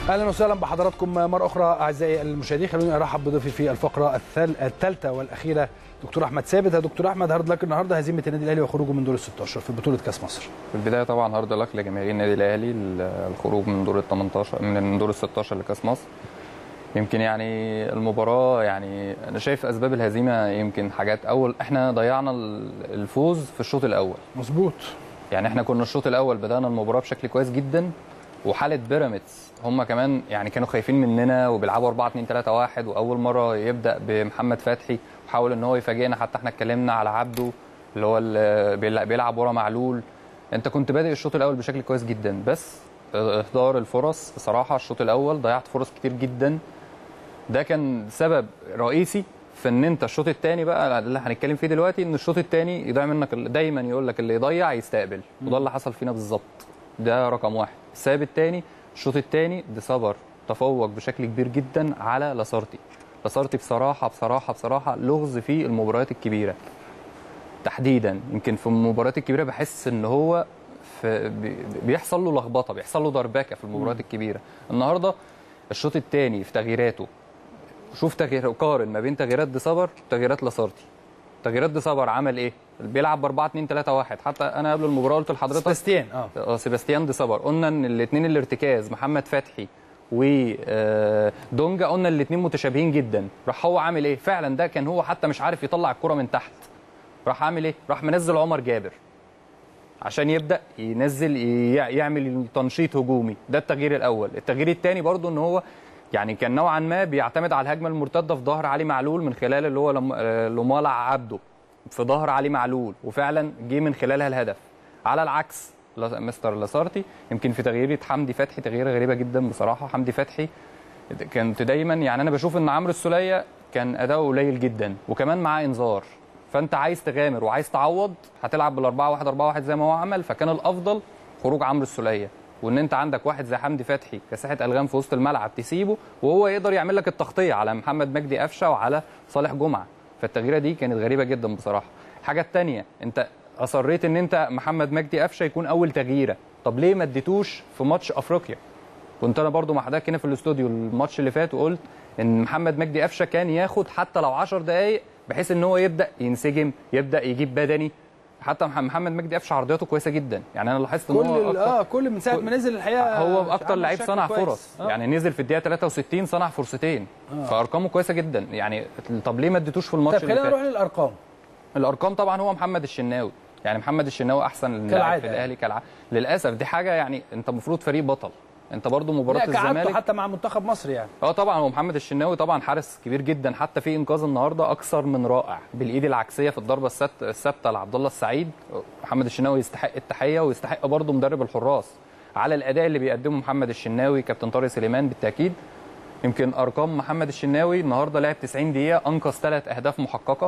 اهلا وسهلا بحضراتكم مره اخرى اعزائي المشاهدين خلوني ارحب بضيفي في الفقره الثالثه والاخيره دكتور احمد ثابت يا دكتور احمد هارد لك النهارده هزيمه النادي الاهلي وخروجه من دور ال 16 في بطوله كاس مصر في البدايه طبعا هارد لك لجماهير النادي الاهلي الخروج من دور ال 18 من دور ال 16 لكاس مصر يمكن يعني المباراه يعني انا شايف اسباب الهزيمه يمكن حاجات اول احنا ضيعنا الفوز في الشوط الاول مظبوط يعني احنا كنا الشوط الاول بدانا المباراه بشكل كويس جدا وحاله بيراميدز هم كمان يعني كانوا خايفين مننا وبيلعبوا 4 2 3 1 واول مره يبدا بمحمد فتحي وحاول ان هو يفاجئنا حتى احنا اتكلمنا على عبده اللي هو اللي بيلعب ورا معلول انت كنت بادئ الشوط الاول بشكل كويس جدا بس اهدار الفرص بصراحه الشوط الاول ضيعت فرص كتير جدا ده كان سبب رئيسي في ان انت الشوط الثاني بقى اللي هنتكلم فيه دلوقتي ان الشوط الثاني يضيع منك دايما يقول لك اللي يضيع يستقبل وده اللي حصل فينا بالظبط ده رقم واحد السبب الثاني الشوط الثاني دي صبر تفوق بشكل كبير جدا على لاسارتي لاسارتي بصراحه بصراحه بصراحه لغز في المباريات الكبيره تحديدا يمكن في المباريات الكبيره بحس ان هو في بيحصل له لخبطه بيحصل له دربكه في المباريات الكبيره النهارده الشوط الثاني في تغييراته شوف تغيير قارن ما بين تغييرات دي صبر وتغييرات لاسارتي تغييرات دي صبر عمل ايه بيلعب ب 4 2 3 1 حتى انا قبل المباراه قلت لحضرتك سيباستيان اه سيباستيان دي صبر قلنا ان الاثنين الارتكاز محمد فتحي ودونجا قلنا الاثنين متشابهين جدا راح هو عامل ايه فعلا ده كان هو حتى مش عارف يطلع الكره من تحت راح عامل ايه راح منزل عمر جابر عشان يبدا ينزل يعمل تنشيط هجومي ده التغيير الاول التغيير الثاني برضو ان هو يعني كان نوعا ما بيعتمد على الهجمه المرتده في ظهر علي معلول من خلال اللي هو لمالع عبده في ظهر علي معلول وفعلا جه من خلالها الهدف على العكس مستر لاسارتي يمكن في تغييره حمدي فتحي تغييره غريبه جدا بصراحه حمدي فتحي كنت دايما يعني انا بشوف ان عمرو السوليه كان اداؤه قليل جدا وكمان معاه انذار فانت عايز تغامر وعايز تعوض هتلعب بال 4 1 4 1 زي ما هو عمل فكان الافضل خروج عمرو السوليه وان انت عندك واحد زي حمدي فتحي كساحه الغام في وسط الملعب تسيبه وهو يقدر يعمل لك التغطيه على محمد مجدي قفشه وعلى صالح جمعه فالتغييره دي كانت غريبه جدا بصراحه الحاجه الثانيه انت اصريت ان انت محمد مجدي قفشه يكون اول تغييره طب ليه ما اديتوش في ماتش افريقيا كنت انا برضو مع حضرتك هنا في الاستوديو الماتش اللي فات وقلت ان محمد مجدي قفشه كان ياخد حتى لو 10 دقائق بحيث ان هو يبدا ينسجم يبدا يجيب بدني حتى محمد مجدي قفشه عرضياته كويسه جدا يعني انا لاحظت ان هو كل اه كل من ساعه ما نزل الحقيقه هو اكتر لعيب صنع فرص آه. يعني نزل في الدقيقه 63 صنع فرصتين آه. فارقامه كويسه جدا يعني طب ليه ما اديتوش في الماتش طب خلينا نروح للارقام الارقام طبعا هو محمد الشناوي يعني محمد الشناوي احسن لاعب في الاهلي كالعاده للاسف دي حاجه يعني انت المفروض فريق بطل انت برضو مباراه الزمالك حتى مع منتخب مصر يعني اه طبعا هو محمد الشناوي طبعا حارس كبير جدا حتى في انقاذ النهارده اكثر من رائع بالايد العكسيه في الضربه الثابته لعبد الله السعيد محمد الشناوي يستحق التحيه ويستحق برضو مدرب الحراس على الاداء اللي بيقدمه محمد الشناوي كابتن طارق سليمان بالتاكيد يمكن ارقام محمد الشناوي النهارده لعب 90 دقيقه انقذ ثلاث اهداف محققه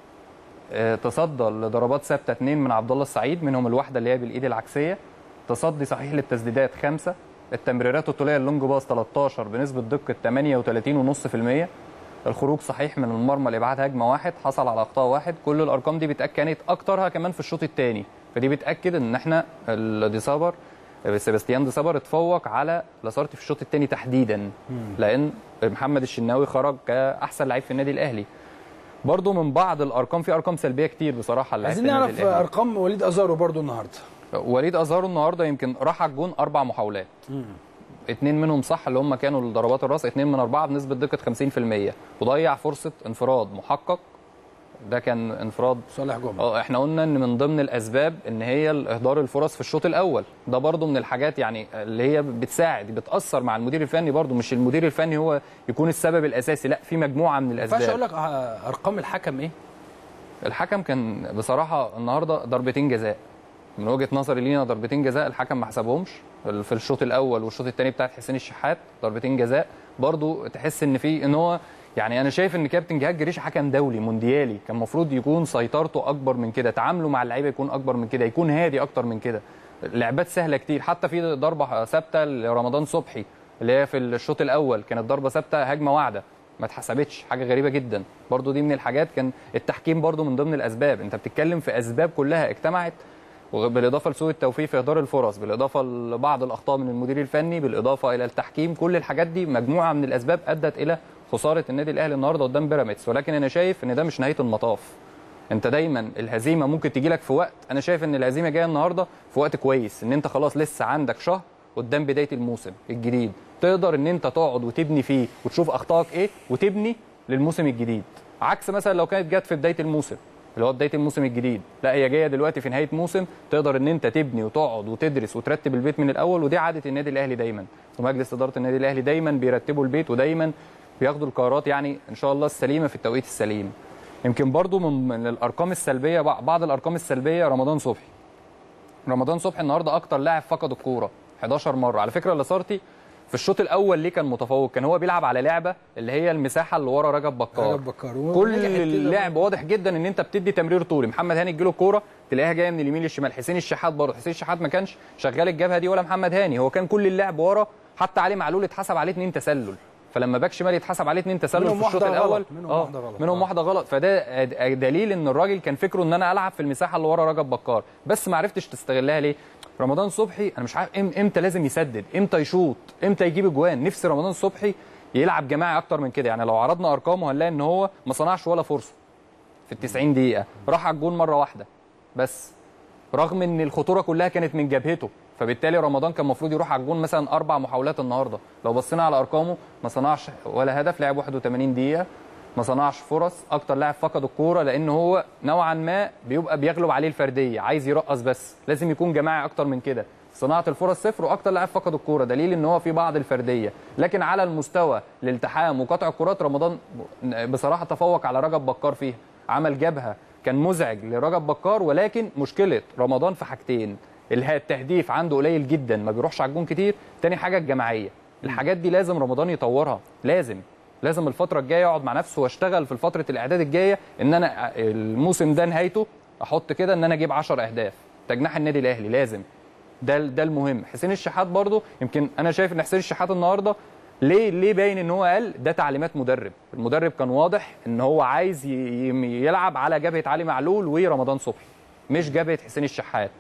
تصدى لضربات ثابته اثنين من عبد الله السعيد منهم الواحده اللي هي بالايد العكسيه تصدي صحيح للتسديدات خمسه التمريرات الطوليه اللونج باص 13 بنسبه دقه 38.5% الخروج صحيح من المرمى لابعاد هجمه واحد حصل على اخطاء واحد كل الارقام دي بتاكد كانت اكترها كمان في الشوط الثاني فدي بتاكد ان احنا دي صبر سيباستيان دي صبر اتفوق على لاسارتي في الشوط الثاني تحديدا لان محمد الشناوي خرج كاحسن لعيب في النادي الاهلي برضه من بعض الارقام في ارقام سلبيه كتير بصراحه عايزين نعرف ارقام وليد ازارو برضه النهارده وليد ازارو النهارده يمكن راح على الجون اربع محاولات اثنين منهم صح اللي هم كانوا ضربات الراس اثنين من اربعه بنسبه دقه 50% وضيع فرصه انفراد محقق ده كان انفراد صالح جمعه اه احنا قلنا ان من ضمن الاسباب ان هي اهدار الفرص في الشوط الاول ده برضو من الحاجات يعني اللي هي بتساعد بتاثر مع المدير الفني برضو مش المدير الفني هو يكون السبب الاساسي لا في مجموعه من الاسباب ما اقول لك ارقام الحكم ايه الحكم كان بصراحه النهارده ضربتين جزاء من وجهه نظري لينا ضربتين جزاء الحكم ما حسبهمش في الشوط الاول والشوط الثاني بتاعت حسين الشحات ضربتين جزاء برضو تحس ان في ان هو يعني انا شايف ان كابتن جهاد جريشه حكم دولي مونديالي كان المفروض يكون سيطرته اكبر من كده تعامله مع اللعيبه يكون اكبر من كده يكون هادي اكتر من كده لعبات سهله كتير حتى في ضربه ثابته لرمضان صبحي اللي هي في الشوط الاول كانت ضربه ثابته هجمه واعده ما اتحسبتش حاجه غريبه جدا برضو دي من الحاجات كان التحكيم برضو من ضمن الاسباب انت بتتكلم في اسباب كلها اجتمعت وبالاضافه لسوء التوفيق في اهدار الفرص بالاضافه لبعض الاخطاء من المدير الفني بالاضافه الى التحكيم كل الحاجات دي مجموعه من الاسباب ادت الى خساره النادي الاهلي النهارده قدام بيراميدز ولكن انا شايف ان ده مش نهايه المطاف انت دايما الهزيمه ممكن تجي لك في وقت انا شايف ان الهزيمه جايه النهارده في وقت كويس ان انت خلاص لسه عندك شهر قدام بدايه الموسم الجديد تقدر ان انت تقعد وتبني فيه وتشوف اخطائك ايه وتبني للموسم الجديد عكس مثلا لو كانت جت في بدايه الموسم اللي هو بدايه الموسم الجديد لا هي جايه دلوقتي في نهايه موسم تقدر ان انت تبني وتقعد وتدرس وترتب البيت من الاول ودي عاده النادي الاهلي دايما ومجلس اداره النادي الاهلي دايما بيرتبوا البيت ودايما بياخدوا القرارات يعني ان شاء الله السليمه في التوقيت السليم يمكن برضو من من الارقام السلبيه بعض الارقام السلبيه رمضان صبحي رمضان صبحي النهارده اكتر لاعب فقد الكوره 11 مره على فكره لاسارتي في الشوط الاول ليه كان متفوق كان هو بيلعب على لعبه اللي هي المساحه اللي ورا رجب بكار رجب بكار. كل ونجحت كده. اللعب واضح جدا ان انت بتدي تمرير طولي محمد هاني تجيله الكوره تلاقيها جايه من اليمين للشمال حسين الشحات برضه حسين الشحات ما كانش شغال الجبهه دي ولا محمد هاني هو كان كل اللعب ورا حتى علي معلول اتحسب عليه اثنين تسلل فلما باك شمال يتحسب عليه اثنين تسلل منهم في الشوط واحدة غلط. الاول منهم آه، واحدة غلط. منهم آه. واحده غلط فده دليل ان الراجل كان فكره ان انا العب في المساحه اللي ورا رجب بكار بس ما عرفتش تستغلها ليه رمضان صبحي انا مش عارف إم- امتى لازم يسدد امتى يشوط امتى يجيب اجوان نفسي رمضان صبحي يلعب جماعي اكتر من كده يعني لو عرضنا ارقامه هنلاقي ان هو ما صنعش ولا فرصه في ال 90 دقيقه راح على الجون مره واحده بس رغم ان الخطوره كلها كانت من جبهته فبالتالي رمضان كان المفروض يروح على الجون مثلا اربع محاولات النهارده لو بصينا على ارقامه ما صنعش ولا هدف لعب 81 دقيقه ما صنعش فرص اكتر لاعب فقد الكوره لان هو نوعا ما بيبقى بيغلب عليه الفرديه عايز يرقص بس لازم يكون جماعي اكتر من كده صناعه الفرص صفر واكتر لاعب فقد الكوره دليل ان هو في بعض الفرديه لكن على المستوى الالتحام وقطع الكرات رمضان بصراحه تفوق على رجب بكار فيها عمل جبهه كان مزعج لرجب بكار ولكن مشكله رمضان في حاجتين اللي هي التهديف عنده قليل جدا ما بيروحش على الجون كتير تاني حاجه الجماعيه الحاجات دي لازم رمضان يطورها لازم لازم الفتره الجايه يقعد مع نفسه واشتغل في فتره الاعداد الجايه ان انا الموسم ده نهايته احط كده ان انا اجيب 10 اهداف تجناح النادي الاهلي لازم ده ده المهم حسين الشحات برضو يمكن انا شايف ان حسين الشحات النهارده ليه ليه باين ان هو قال ده تعليمات مدرب المدرب كان واضح ان هو عايز ي- ي- يلعب على جبهه علي معلول ورمضان صبحي مش جبهه حسين الشحات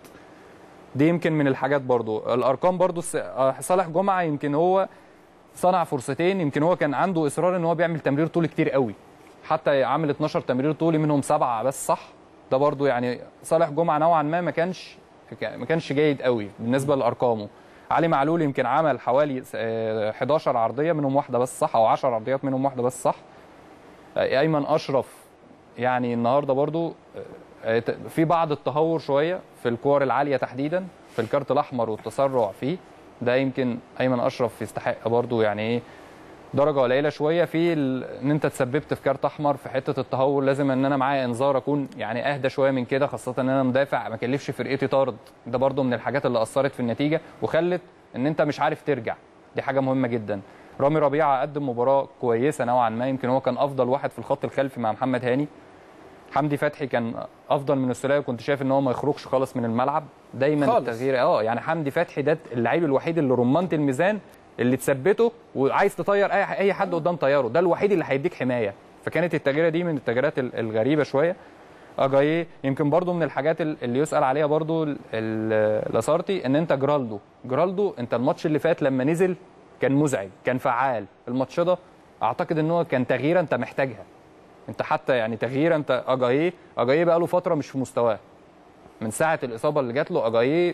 دي يمكن من الحاجات برضو الارقام برضو الس- آه، صالح جمعه يمكن هو صنع فرصتين يمكن هو كان عنده اصرار ان هو بيعمل تمرير طولي كتير قوي حتى عامل 12 تمرير طولي منهم سبعه بس صح ده برضو يعني صالح جمعه نوعا ما ما كانش ما كانش جيد قوي بالنسبه لارقامه علي معلول يمكن عمل حوالي آه، 11 عرضيه منهم واحده بس صح او 10 عرضيات منهم واحده بس صح آه، ايمن اشرف يعني النهارده برضو آه، ت- في بعض التهور شويه في الكور العاليه تحديدا في الكارت الاحمر والتسرع فيه ده يمكن ايمن اشرف يستحق برضو يعني ايه درجه قليله شويه في ال- ان انت تسببت في كارت احمر في حته التهور لازم ان انا معايا انذار اكون يعني اهدى شويه من كده خاصه ان انا مدافع ما كلفش فرقتي طرد ده برضو من الحاجات اللي اثرت في النتيجه وخلت ان انت مش عارف ترجع دي حاجه مهمه جدا رامي ربيعه قدم مباراه كويسه نوعا ما يمكن هو كان افضل واحد في الخط الخلفي مع محمد هاني حمدي فتحي كان افضل من السوليه وكنت شايف ان هو ما يخرجش خالص من الملعب دايما خالص. التغيير اه يعني حمدي فتحي ده اللعيب الوحيد اللي رمانه الميزان اللي تثبته وعايز تطير اي اي حد قدام طياره ده الوحيد اللي هيديك حمايه فكانت التغييره دي من التغييرات ال- الغريبه شويه اجاييه يمكن برضو من الحاجات ال- اللي يسال عليها برضو ال- ال- لاسارتي ان انت جرالدو جرالدو انت الماتش اللي فات لما نزل كان مزعج كان فعال الماتش ده اعتقد ان هو كان تغييره انت محتاجها انت حتى يعني تغيير انت اجاييه اجاييه بقى له فتره مش في مستواه من ساعه الاصابه اللي جات له اجاييه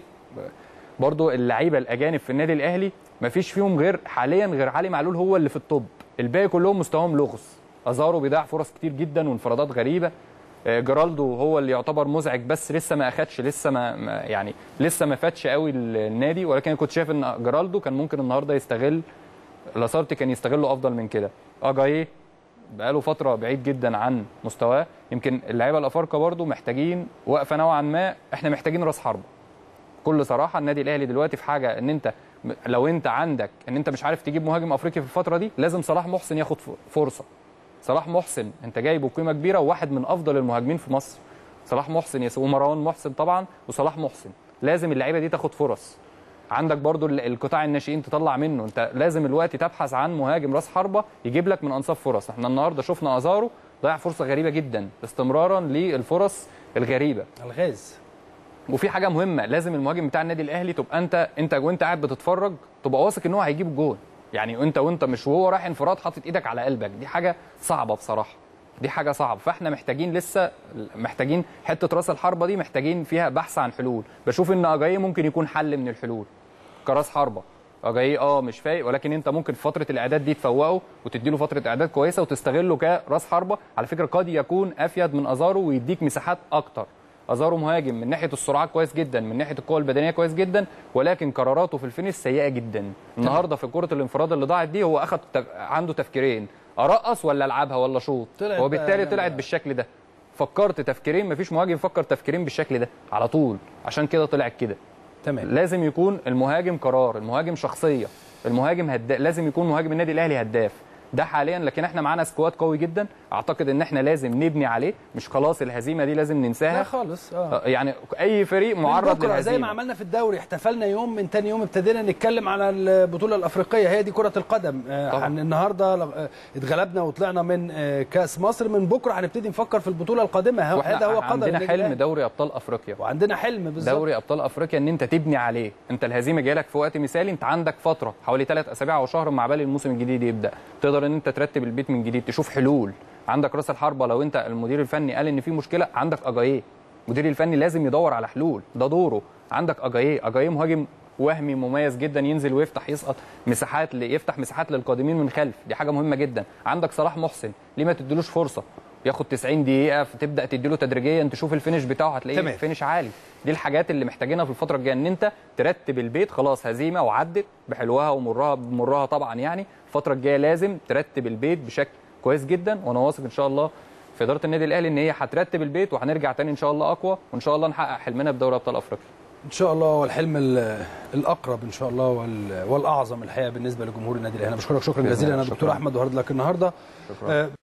برضو اللعيبه الاجانب في النادي الاهلي ما فيش فيهم غير حاليا غير علي معلول هو اللي في الطب الباقي كلهم مستواهم لغز ازارو بيضيع فرص كتير جدا وانفرادات غريبه آه، جرالدو هو اللي يعتبر مزعج بس لسه ما اخدش لسه ما ما- يعني لسه ما فاتش قوي النادي ولكن كنت شايف ان جرالدو كان ممكن النهارده يستغل لاسارتي كان يستغله افضل من كده اجاييه بقاله فتره بعيد جدا عن مستواه يمكن اللعيبه الافارقه برضو محتاجين وقفه نوعا ما احنا محتاجين راس حربه بكل صراحه النادي الاهلي دلوقتي في حاجه ان انت لو انت عندك ان انت مش عارف تجيب مهاجم افريقي في الفتره دي لازم صلاح محسن ياخد ف- فرصه صلاح محسن انت جايبه بقيمه كبيره وواحد من افضل المهاجمين في مصر صلاح محسن يس ومروان محسن طبعا وصلاح محسن لازم اللعيبه دي تاخد فرص عندك برضو ال- القطاع الناشئين تطلع منه انت لازم الوقت تبحث عن مهاجم راس حربه يجيب لك من انصاف فرص احنا النهارده شفنا ازارو ضيع فرصه غريبه جدا استمرارا للفرص الغريبه الغاز وفي حاجه مهمه لازم المهاجم بتاع النادي الاهلي تبقى انت انت وانت قاعد بتتفرج تبقى واثق ان هو هيجيب الجون يعني انت وانت مش وهو رايح انفراد حاطط ايدك على قلبك دي حاجه صعبه بصراحه دي حاجه صعبه فاحنا محتاجين لسه محتاجين حته راس الحربه دي محتاجين فيها بحث عن حلول بشوف ان اجاي ممكن يكون حل من الحلول كراس حربه اجاي اه مش فايق ولكن انت ممكن في فتره الاعداد دي تفوقه وتدي له فتره اعداد كويسه وتستغله كراس حربه على فكره قد يكون افيد من ازارو ويديك مساحات اكتر ازارو مهاجم من ناحيه السرعات كويس جدا من ناحيه القوه البدنيه كويس جدا ولكن قراراته في الفينش سيئه جدا النهارده في كره الانفراد اللي ضاعت دي هو اخذ تف... عنده تفكيرين ارقص ولا العبها ولا شوط طلعت وبالتالي بقى- طلعت بالشكل ده فكرت تفكيرين مفيش مهاجم يفكر تفكيرين بالشكل ده على طول عشان كده طلعت كده تمام لازم يكون المهاجم قرار المهاجم شخصيه المهاجم هدا... لازم يكون مهاجم النادي الاهلي هداف ده حاليا لكن احنا معانا سكواد قوي جدا اعتقد ان احنا لازم نبني عليه مش خلاص الهزيمه دي لازم لا ننساها خالص اه آه، يعني اي فريق معرض بكره للهزيمه زي ما عملنا في الدوري احتفلنا يوم من تاني يوم ابتدينا نتكلم على البطوله الافريقيه هي دي كره القدم آه، طبعا. عن النهارده آه، اتغلبنا وطلعنا من آه، كاس مصر من بكره هنبتدي نفكر في البطوله القادمه هو- واحنا هذا هو قدر عندنا النادي حلم الأهلي. دوري ابطال افريقيا وعندنا حلم بالظبط دوري ابطال افريقيا ان انت تبني عليه انت الهزيمه جايه لك في وقت مثالي انت عندك فتره حوالي ثلاث اسابيع او شهر مع بال الموسم الجديد يبدا تقدر ان انت ترتب البيت من جديد تشوف حلول عندك راس الحربه لو انت المدير الفني قال ان في مشكله عندك اجاييه المدير الفني لازم يدور على حلول ده دوره عندك اجاييه اجاييه مهاجم وهمي مميز جدا ينزل ويفتح يسقط مساحات ل- يفتح مساحات للقادمين من خلف دي حاجه مهمه جدا عندك صلاح محسن ليه ما تديلوش فرصه ياخد 90 دقيقه فتبدا تديله تدريجيا تشوف الفينش بتاعه هتلاقيه تمام. فينش عالي دي الحاجات اللي محتاجينها في الفتره الجايه ان انت ترتب البيت خلاص هزيمه وعدت بحلوها ومرها بمرها طبعا يعني الفتره الجايه لازم ترتب البيت بشكل كويس جدا وانا واثق ان شاء الله في اداره النادي الاهلي ان هي هترتب البيت وهنرجع تاني ان شاء الله اقوى وان شاء الله نحقق حلمنا بدوري ابطال افريقيا ان شاء الله والحلم ال- الاقرب ان شاء الله وال- والاعظم الحقيقه بالنسبه لجمهور النادي الاهلي انا بشكرك شكرا بإذن جزيلا الله. انا دكتور شكراً. احمد وهارد لك النهارده شكرا آه،